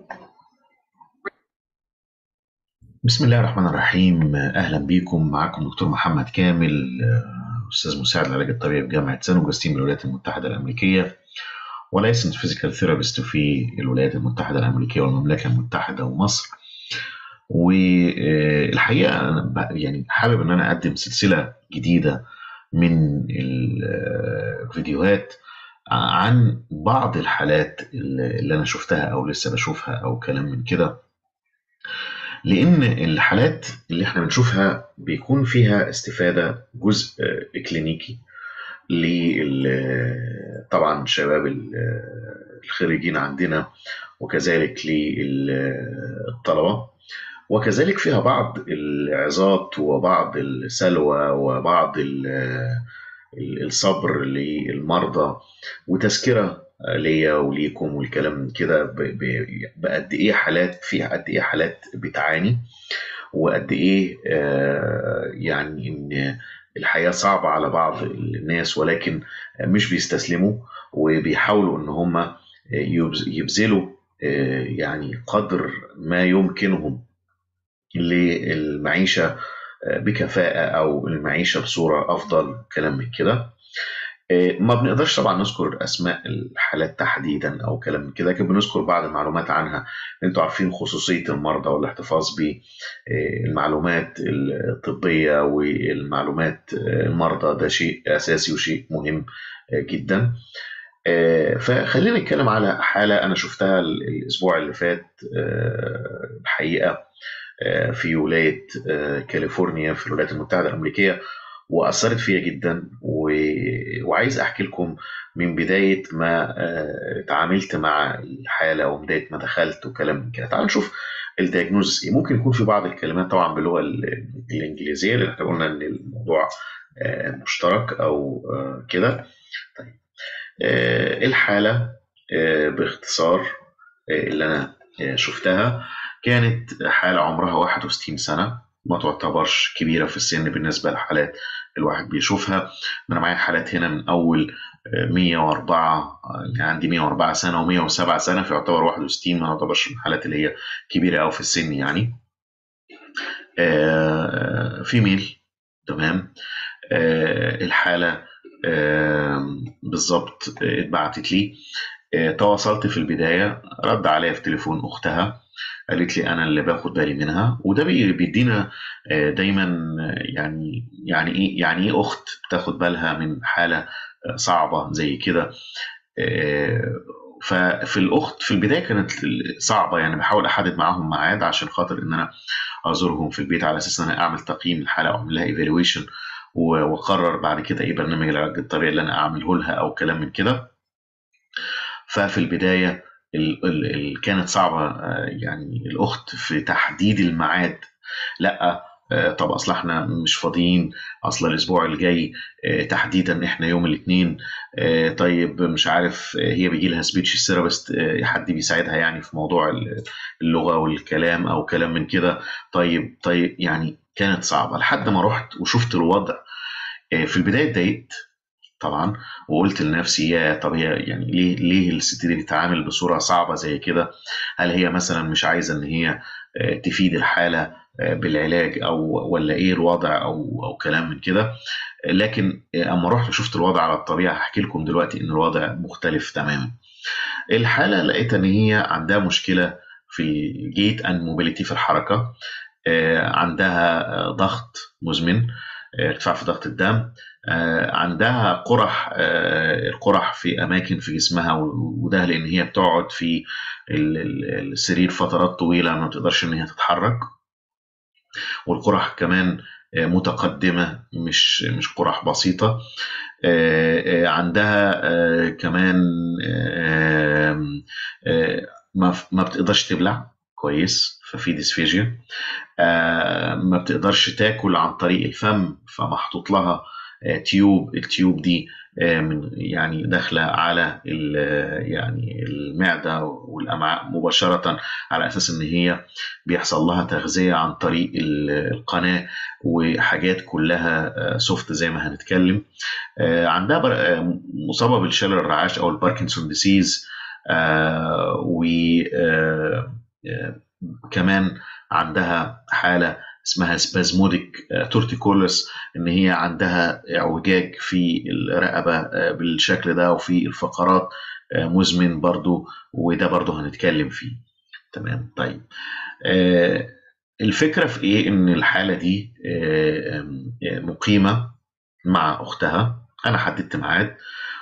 بسم الله الرحمن الرحيم اهلا بيكم معاكم دكتور محمد كامل استاذ مساعد العلاج الطبيعي بجامعه سان اوجستين بالولايات المتحده الامريكيه ولايسنس فيزيكال ثيرابيست في الولايات المتحده الامريكيه والمملكه المتحده ومصر والحقيقه انا يعني حابب ان انا اقدم سلسله جديده من الفيديوهات عن بعض الحالات اللي انا شفتها او لسه بشوفها او كلام من كده لان الحالات اللي احنا بنشوفها بيكون فيها استفاده جزء كلينيكي طبعا شباب الخريجين عندنا وكذلك للطلبه وكذلك فيها بعض العظات وبعض السلوى وبعض الصبر للمرضى وتذكره ليا وليكم والكلام من كده بقد ايه حالات فيها قد ايه حالات بتعاني وقد ايه يعني ان الحياه صعبه على بعض الناس ولكن مش بيستسلموا وبيحاولوا ان هم يبذلوا يعني قدر ما يمكنهم للمعيشه بكفاءه او المعيشه بصوره افضل كلام من كده ما بنقدرش طبعا نذكر اسماء الحالات تحديدا او كلام من كده لكن بنذكر بعض المعلومات عنها انتوا عارفين خصوصيه المرضى والاحتفاظ بالمعلومات الطبيه والمعلومات المرضى ده شيء اساسي وشيء مهم جدا فخلينا نتكلم على حاله انا شفتها الاسبوع اللي فات الحقيقه في ولايه كاليفورنيا في الولايات المتحده الامريكيه واثرت فيا جدا و... وعايز احكي لكم من بدايه ما اتعاملت مع الحاله وبدايه ما دخلت وكلام من كده تعالوا نشوف الدياجنوز ايه ممكن يكون في بعض الكلمات طبعا باللغه الانجليزيه لان احنا قلنا ان الموضوع مشترك او كده طيب الحاله باختصار اللي انا شفتها كانت حاله عمرها 61 سنه ما تعتبرش كبيره في السن بالنسبه للحالات الواحد بيشوفها انا معايا حالات هنا من اول 104 يعني عندي 104 سنه و107 سنه فيعتبر 61 ما يعتبرش من الحالات اللي هي كبيره قوي في السن يعني فيميل تمام الحاله بالظبط اتبعتت لي تواصلت في البدايه رد عليا في تليفون اختها قالت لي انا اللي باخد بالي منها وده بيدينا دايما يعني يعني ايه يعني ايه اخت بتاخد بالها من حاله صعبه زي كده ففي الاخت في البدايه كانت صعبه يعني بحاول احدد معاهم ميعاد عشان خاطر ان انا ازورهم في البيت على اساس ان انا اعمل تقييم الحاله واعمل لها ايفالويشن واقرر بعد كده ايه برنامج العلاج الطبيعي اللي انا اعمله لها او كلام من كده ففي البدايه ال ال ال كانت صعبة يعني الأخت في تحديد الميعاد لا طب اصل احنا مش فاضيين اصل الاسبوع الجاي تحديدا احنا يوم الاثنين طيب مش عارف هي بيجي لها سبيتش ثيرابيست حد بيساعدها يعني في موضوع اللغه والكلام او كلام من كده طيب طيب يعني كانت صعبه لحد ما رحت وشفت الوضع في البدايه اتضايقت طبعا وقلت لنفسي يا طب هي يعني ليه ليه الست دي بتتعامل بصوره صعبه زي كده هل هي مثلا مش عايزه ان هي تفيد الحاله بالعلاج او ولا ايه الوضع او او كلام من كده لكن اما رحت وشفت الوضع على الطبيعه هحكي لكم دلوقتي ان الوضع مختلف تماما الحاله لقيت ان هي عندها مشكله في الجيت اند موبيليتي في الحركه عندها ضغط مزمن ارتفاع في ضغط الدم عندها قرح القرح في اماكن في جسمها وده لان هي بتقعد في السرير فترات طويله ما بتقدرش ان هي تتحرك والقرح كمان متقدمه مش مش قرح بسيطه عندها كمان ما بتقدرش تبلع كويس ففي ديسفيجيا ما بتقدرش تاكل عن طريق الفم فمحطوط لها تيوب التيوب دي من يعني داخله على يعني المعده والامعاء مباشره على اساس ان هي بيحصل لها تغذيه عن طريق القناه وحاجات كلها سوفت زي ما هنتكلم عندها مصابه بالشلل الرعاش او الباركنسون ديسيز وكمان عندها حالة اسمها سبازموديك تورتيكولس ان هي عندها اعوجاج في الرقبة بالشكل ده وفي الفقرات مزمن برضو وده برضو هنتكلم فيه تمام طيب الفكرة في ايه ان الحالة دي مقيمة مع اختها انا حددت ميعاد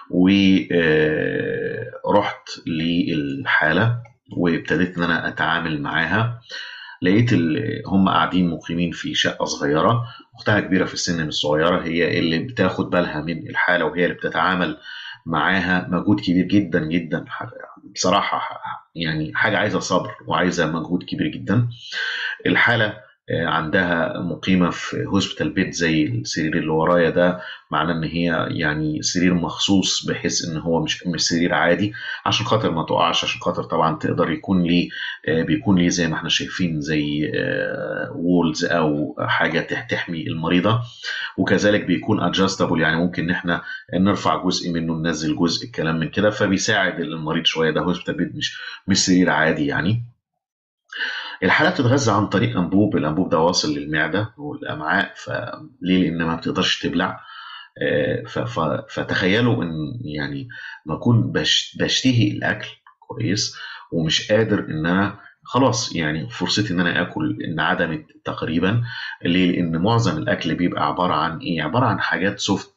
ورحت للحالة وابتديت ان انا اتعامل معاها لقيت هم قاعدين مقيمين في شقة صغيرة اختها كبيرة في السن مش صغيرة هي اللي بتاخد بالها من الحالة وهي اللي بتتعامل معاها مجهود كبير جدا جدا بصراحة يعني حاجة عايزة صبر وعايزة مجهود كبير جدا الحالة عندها مقيمة في هوسبيتال بيت زي السرير اللي ورايا ده معناه ان هي يعني سرير مخصوص بحيث ان هو مش مش سرير عادي عشان خاطر ما تقعش عشان خاطر طبعا تقدر يكون ليه بيكون ليه زي ما احنا شايفين زي وولز او حاجة تحمي المريضة وكذلك بيكون ادجستبل يعني ممكن ان احنا نرفع جزء منه ننزل جزء الكلام من كده فبيساعد المريض شوية ده هوسبيتال بيت مش مش سرير عادي يعني الحالة بتتغذى عن طريق أنبوب الأنبوب ده واصل للمعدة والأمعاء فليه لأن ما بتقدرش تبلع فتخيلوا إن يعني ما أكون بشتهي الأكل كويس ومش قادر إن أنا خلاص يعني فرصتي ان انا اكل انعدمت تقريبا ليه لان معظم الاكل بيبقى عباره عن ايه عباره عن حاجات سوفت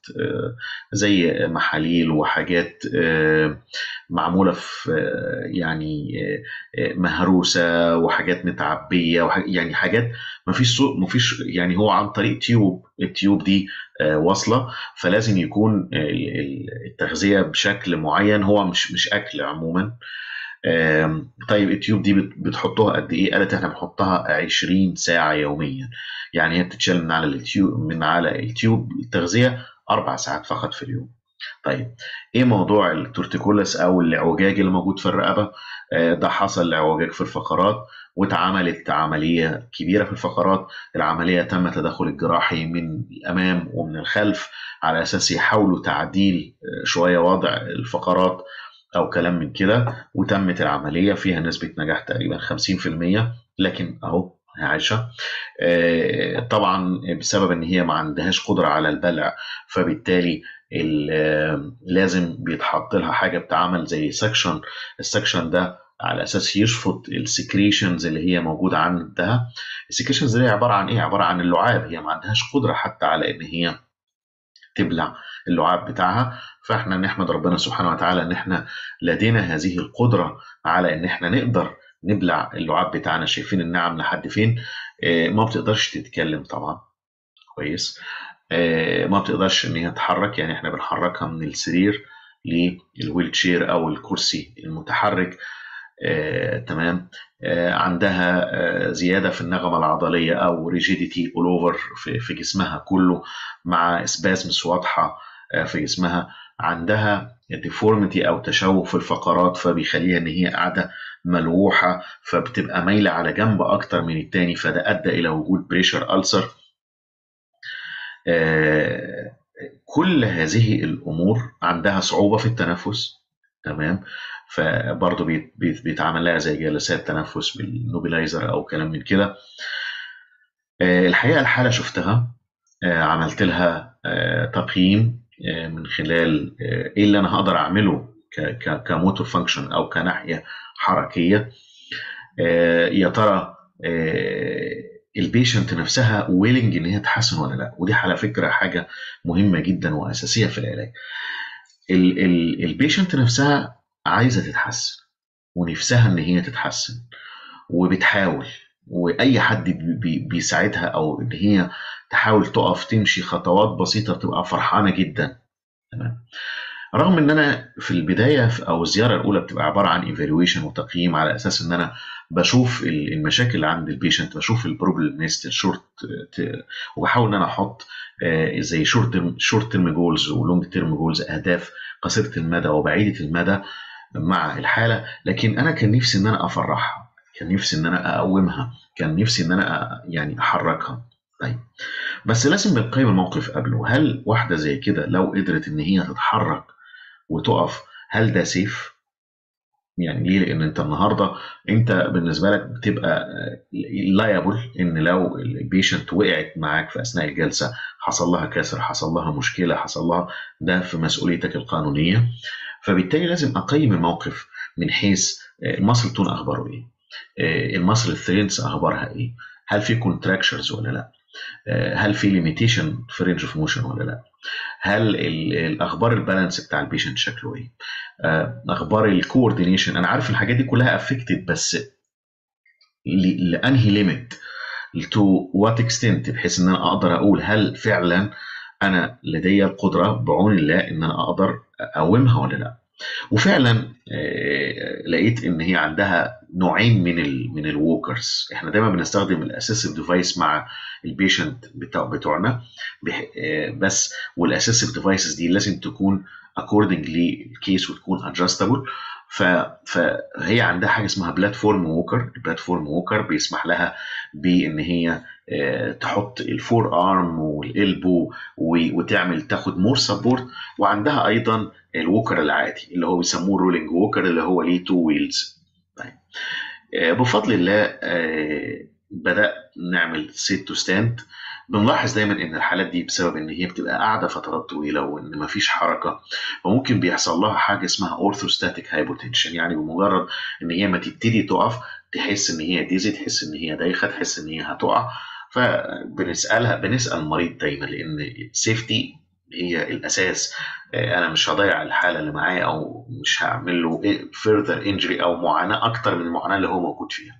زي محاليل وحاجات معموله في يعني مهروسه وحاجات متعبيه يعني حاجات ما فيش ما فيش يعني هو عن طريق تيوب التيوب دي واصله فلازم يكون التغذيه بشكل معين هو مش مش اكل عموما طيب التيوب دي بتحطوها قد ايه؟ قالت احنا بنحطها 20 ساعة يوميا يعني هي بتتشال من على التيوب من على التيوب التغذية أربع ساعات فقط في اليوم. طيب ايه موضوع التورتيكولس او الاعوجاج اللي موجود في الرقبة؟ ده حصل اعوجاج في الفقرات واتعملت عملية كبيرة في الفقرات العملية تم تدخل الجراحي من الأمام ومن الخلف على أساس يحاولوا تعديل شوية وضع الفقرات او كلام من كده وتمت العمليه فيها نسبه نجاح تقريبا 50% لكن اهو هي عايشه طبعا بسبب ان هي ما عندهاش قدره على البلع فبالتالي لازم بيتحط لها حاجه بتعمل زي سكشن السكشن ده على اساس يشفط السكريشنز اللي هي موجوده عندها السكريشنز دي عباره عن ايه عباره عن اللعاب هي ما عندهاش قدره حتى على ان هي تبلع اللعاب بتاعها فاحنا نحمد ربنا سبحانه وتعالى ان احنا لدينا هذه القدره على ان احنا نقدر نبلع اللعاب بتاعنا شايفين النعم لحد فين ما بتقدرش تتكلم طبعا كويس ما بتقدرش ان هي تتحرك يعني احنا بنحركها من السرير للويل تشير او الكرسي المتحرك آه، تمام آه، عندها آه، زياده في النغمه العضليه او ريجيديتي اول اوفر في, في جسمها كله مع اسبازمس واضحه في جسمها عندها ديفورميتي او تشوه في الفقرات فبيخليها ان هي قاعده ملوحه فبتبقى مايله على جنب اكتر من التاني فده ادى الى وجود بريشر ألسر كل هذه الامور عندها صعوبه في التنفس تمام فبرضه بيت بيت بيتعمل لها زي جلسات تنفس بالنوبلايزر او كلام من كده الحقيقه الحاله شفتها عملت لها تقييم من خلال ايه اللي انا هقدر اعمله كموتور فانكشن او كناحيه حركيه يا ترى البيشنت نفسها ويلنج ان هي تحسن ولا لا ودي على فكره حاجه مهمه جدا واساسيه في العلاج البيشنت نفسها عايزه تتحسن ونفسها ان هي تتحسن وبتحاول واي حد بيساعدها او ان هي تحاول تقف تمشي خطوات بسيطه بتبقى فرحانه جدا تمام رغم ان انا في البدايه او الزياره الاولى بتبقى عباره عن ايفالويشن وتقييم على اساس ان انا بشوف المشاكل اللي عند البيشنت بشوف البروبلم ليست الشورت وبحاول ان انا احط زي شورت تيرم شورت تيرم جولز ولونج تيرم جولز اهداف قصيره المدى وبعيده المدى مع الحاله لكن انا كان نفسي ان انا افرحها كان نفسي ان انا اقومها كان نفسي ان انا يعني احركها طيب بس لازم بنقيم الموقف قبله هل واحده زي كده لو قدرت ان هي تتحرك وتقف هل ده سيف يعني ليه؟ لان انت النهارده انت بالنسبه لك بتبقى لايبل ان لو البيشنت وقعت معاك في اثناء الجلسه حصل لها كسر حصل لها مشكله حصل لها ده في مسؤوليتك القانونيه فبالتالي لازم اقيم الموقف من حيث المصل تون اخباره ايه؟ المصل الثرينس اخبارها ايه؟ هل في كونتراكشرز ولا لا؟ هل في ليميتيشن في رينج اوف موشن ولا لا؟ هل الاخبار البالانس بتاع البيشنت شكله ايه؟ اخبار الكوردينيشن انا عارف الحاجات دي كلها افكتد بس لانهي ليميت تو وات اكستنت بحيث ان انا اقدر اقول هل فعلا انا لدي القدره بعون الله ان انا اقدر اقومها ولا لا وفعلا لقيت ان هي عندها نوعين من ال من الووكرز احنا دايما بنستخدم الاسيسيف ديفايس مع البيشنت بتاع بتوعنا بس والاسيسيف ديفايسز دي لازم تكون اكوردنج للكيس وتكون ادجستبل فهي عندها حاجه اسمها بلاتفورم ووكر البلاتفورم ووكر بيسمح لها بان هي تحط الفور ارم والالبو وتعمل تاخد مور سبورت وعندها ايضا الووكر العادي اللي هو بيسموه الرولينج ووكر اللي هو ليه تو ويلز طيب بفضل الله بدات نعمل سيت تو ستاند بنلاحظ دايما ان الحالات دي بسبب ان هي بتبقى قاعده فترات طويله وان مفيش حركه فممكن بيحصل لها حاجه اسمها اورثوستاتيك هايبوتنشن يعني بمجرد ان هي ما تبتدي تقف تحس ان هي ديزي تحس ان هي دايخه تحس ان هي هتقع فبنسالها بنسال المريض دايما لان السيفتي هي الاساس انا مش هضيع الحاله اللي معايا او مش هعمل له فيرذر انجري او معاناه اكتر من المعاناه اللي هو موجود فيها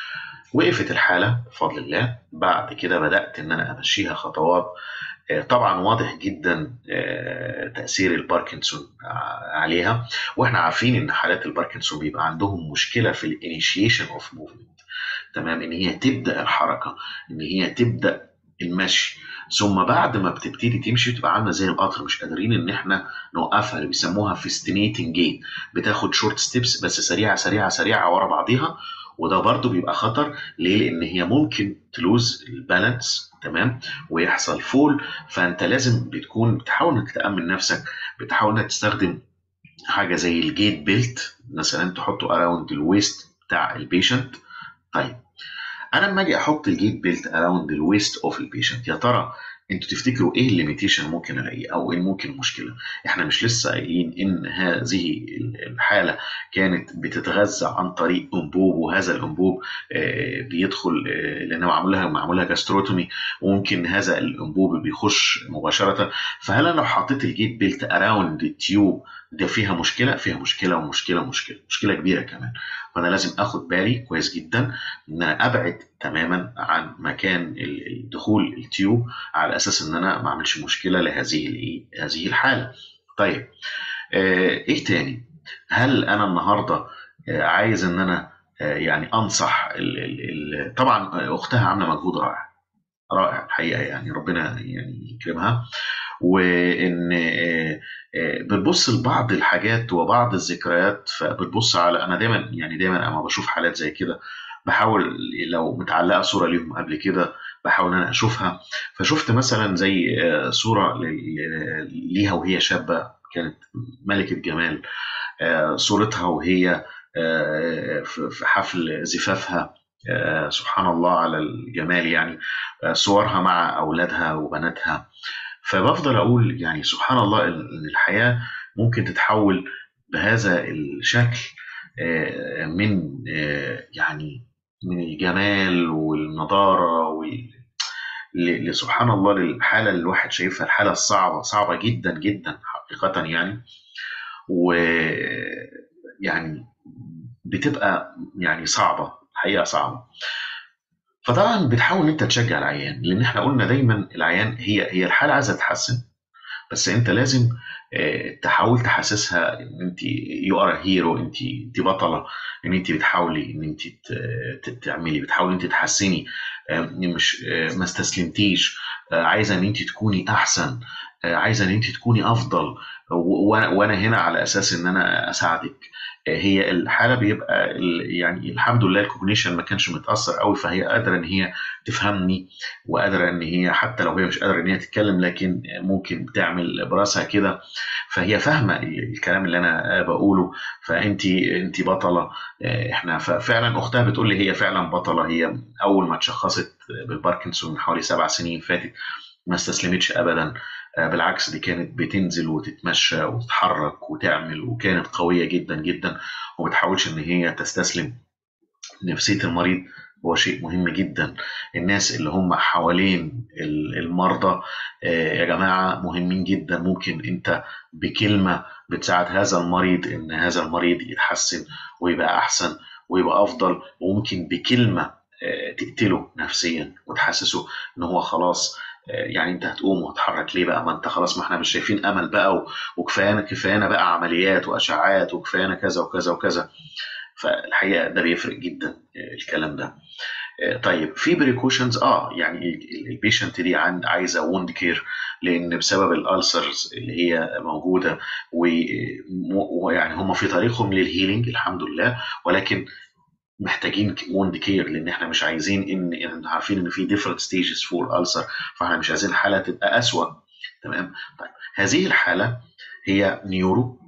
وقفت الحالة بفضل الله بعد كده بدأت إن أنا أمشيها خطوات طبعا واضح جدا تأثير الباركنسون عليها واحنا عارفين إن حالات الباركنسون بيبقى عندهم مشكلة في الانيشيشن اوف موفمنت تمام إن هي تبدأ الحركة إن هي تبدأ المشي ثم بعد ما بتبتدي تمشي تبقى عامله زي القطر مش قادرين ان احنا نوقفها اللي بيسموها فيستينيتنج جيت بتاخد شورت ستيبس بس سريعه سريعه سريعه ورا بعضيها وده برضو بيبقى خطر ليه؟ لان هي ممكن تلوز البالانس تمام ويحصل فول فانت لازم بتكون بتحاول انك تامن نفسك بتحاول انك تستخدم حاجه زي الجيت بيلت مثلا تحطه اراوند الويست بتاع البيشنت طيب انا لما اجي احط الجيت بيلت اراوند الويست اوف البيشنت يا ترى انتوا تفتكروا ايه الليميتيشن ممكن الاقيه او ايه ممكن المشكله احنا مش لسه قايلين ان هذه الحاله كانت بتتغذى عن طريق انبوب وهذا الانبوب بيدخل لان معمول لها معمول لها جاستروتومي وممكن هذا الانبوب بيخش مباشره فهل انا لو حطيت الجيت بيلت اراوند التيوب ده فيها مشكله فيها مشكله ومشكله ومشكله مشكله كبيره كمان فانا لازم اخد بالي كويس جدا ان انا ابعد تماما عن مكان دخول التيوب على اساس ان انا ما اعملش مشكله لهذه هذه الحاله طيب آه ايه تاني هل انا النهارده آه عايز ان انا آه يعني انصح ال ال ال طبعا اختها عامله مجهود رائع رائع الحقيقه يعني ربنا يعني يكرمها وان بتبص لبعض الحاجات وبعض الذكريات فبتبص على انا دايما يعني دايما اما بشوف حالات زي كده بحاول لو متعلقه صوره ليهم قبل كده بحاول ان انا اشوفها فشفت مثلا زي صوره ليها وهي شابه كانت ملكه جمال صورتها وهي في حفل زفافها سبحان الله على الجمال يعني صورها مع اولادها وبناتها فبفضل اقول يعني سبحان الله ان الحياه ممكن تتحول بهذا الشكل من يعني من الجمال والنضاره وال لسبحان الله للحاله اللي الواحد شايفها الحاله الصعبه صعبه جدا جدا حقيقه يعني و يعني بتبقى يعني صعبه حقيقه صعبه فطبعا بتحاول ان انت تشجع العيان لان احنا قلنا دايما العيان هي هي الحاله عايزه تتحسن بس انت لازم تحاول تحسسها ان انت يو ار هيرو انت انت بطله ان انت بتحاولي ان انت تعملي بتحاولي انت تحسني مش ما استسلمتيش عايزه ان انت تكوني احسن عايزه ان انت تكوني افضل وانا هنا على اساس ان انا اساعدك هي الحاله بيبقى ال- يعني الحمد لله الكوجنيشن ما كانش متاثر قوي فهي قادره ان هي تفهمني وقادره ان هي حتى لو هي مش قادره ان هي تتكلم لكن ممكن بتعمل براسها كده فهي فاهمه ال- الكلام اللي انا بقوله فانت انت بطله احنا ف- فعلا اختها بتقول لي هي فعلا بطله هي اول ما اتشخصت بالباركنسون من حوالي سبع سنين فاتت ما استسلمتش ابدا آه، بالعكس دي كانت بتنزل وتتمشى وتتحرك وتعمل وكانت قويه جدا جدا وما بتحاولش ان هي تستسلم نفسيه المريض هو شيء مهم جدا الناس اللي هم حوالين ال- المرضى آه، يا جماعه مهمين جدا ممكن انت بكلمه بتساعد هذا المريض ان هذا المريض يتحسن ويبقى احسن ويبقى افضل وممكن بكلمه آه، تقتله نفسيا وتحسسه ان هو خلاص آه، يعني انت هتقوم وتتحرك ليه بقى ما انت خلاص ما احنا مش شايفين امل بقى و- وكفايانا كفايانا بقى عمليات واشعاعات وكفايانا كذا وكذا وكذا فالحقيقه ده بيفرق جدا آه، الكلام ده آه، طيب في بريكوشنز اه يعني البيشنت دي عند عايزه ووند كير لان بسبب الالسرز اللي هي موجوده و- ويعني هم في طريقهم للهيلينج الحمد لله ولكن محتاجين ووند كير لان احنا مش عايزين ان إن عارفين ان في ديفرنت ستيجز فور السر فاحنا مش عايزين الحاله تبقى اسوء تمام طيب هذه الحاله هي نيورو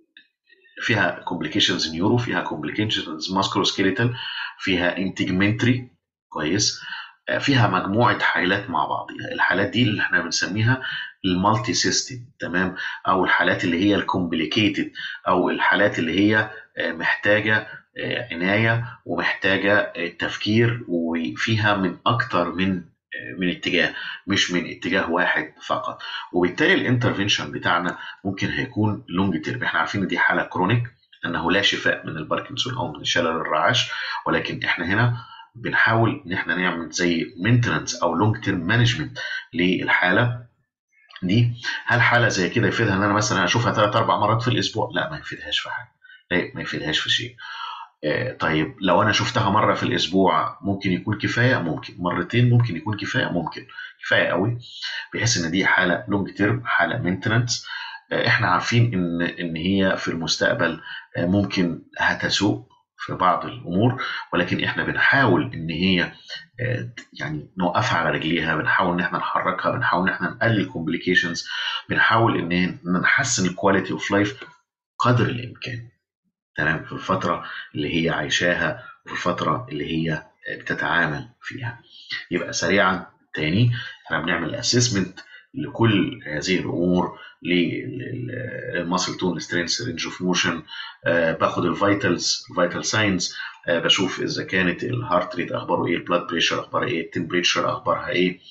فيها كومبليكيشنز نيورو فيها كومبليكيشنز ماسكروسكيليتال فيها انتجمنتري كويس آه، فيها مجموعه حالات مع بعضها الحالات دي اللي احنا بنسميها المالتي سيستم تمام او الحالات اللي هي الكومبليكيتد او الحالات اللي هي آه، محتاجه آه، عنايه ومحتاجه آه، تفكير وفيها من اكتر من آه، من اتجاه مش من اتجاه واحد فقط وبالتالي الانترفنشن بتاعنا ممكن هيكون لونج تيرم احنا عارفين ان دي حاله كرونيك انه لا شفاء من الباركنسون او من شلل الرعاش ولكن احنا هنا بنحاول ان احنا نعمل زي مينتننس او لونج تيرم مانجمنت للحاله دي هل حاله زي كده يفيدها ان انا مثلا اشوفها ثلاث اربع مرات في الاسبوع لا ما يفيدهاش في حاجه لا ما يفيدهاش في شيء آه، طيب لو انا شفتها مره في الاسبوع ممكن يكون كفايه ممكن مرتين ممكن يكون كفايه ممكن كفايه قوي بحيث ان دي حاله لونج تيرم حاله مينتننس احنا عارفين ان ان هي في المستقبل آه، ممكن هتسوء في بعض الامور ولكن احنا بنحاول ان هي آه، يعني نوقفها على رجليها بنحاول ان احنا نحركها بنحاول ان احنا نقلل كومبليكيشنز بنحاول ان إن نحسن الكواليتي اوف لايف قدر الامكان تمام في الفتره اللي هي عايشاها وفي الفتره اللي هي بتتعامل فيها يبقى سريعا تاني احنا بنعمل اسسمنت لكل هذه الامور للماسل تون سترينث رينج اوف موشن باخد الفيتالز الفيتال ساينز بشوف اذا كانت الهارت ريت اخباره ايه البلاد بريشر اخبارها ايه التمبريتشر اخبارها ايه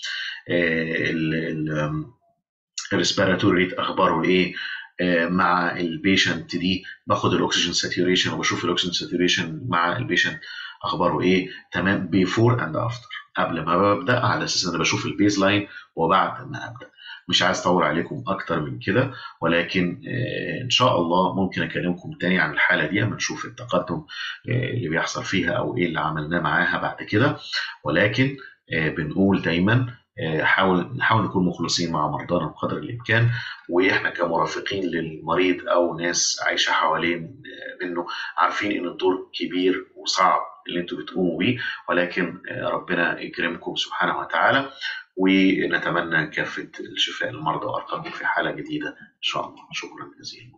الريسبيراتوري ريت اخباره ايه آه، مع البيشنت دي باخد الاكسجين ساتوريشن وبشوف الاكسجين ساتوريشن مع البيشنت اخباره ايه تمام بيفور اند افتر قبل ما ببدا على اساس ان انا بشوف البيز لاين وبعد ما ابدا مش عايز اطول عليكم اكتر من كده ولكن آه، ان شاء الله ممكن اكلمكم تاني عن الحاله دي اما نشوف التقدم آه، اللي بيحصل فيها او ايه اللي عملناه معاها بعد كده ولكن آه، بنقول دايما آه، حاول نحاول نكون مخلصين مع مرضانا بقدر الامكان واحنا كمرافقين للمريض او ناس عايشه حوالين آه، منه عارفين ان الدور كبير وصعب اللي انتوا بتقوموا بيه ولكن آه، ربنا يكرمكم سبحانه وتعالى ونتمنى كافه الشفاء للمرضى وارقامهم في حاله جديده ان شاء الله شكرا جزيلا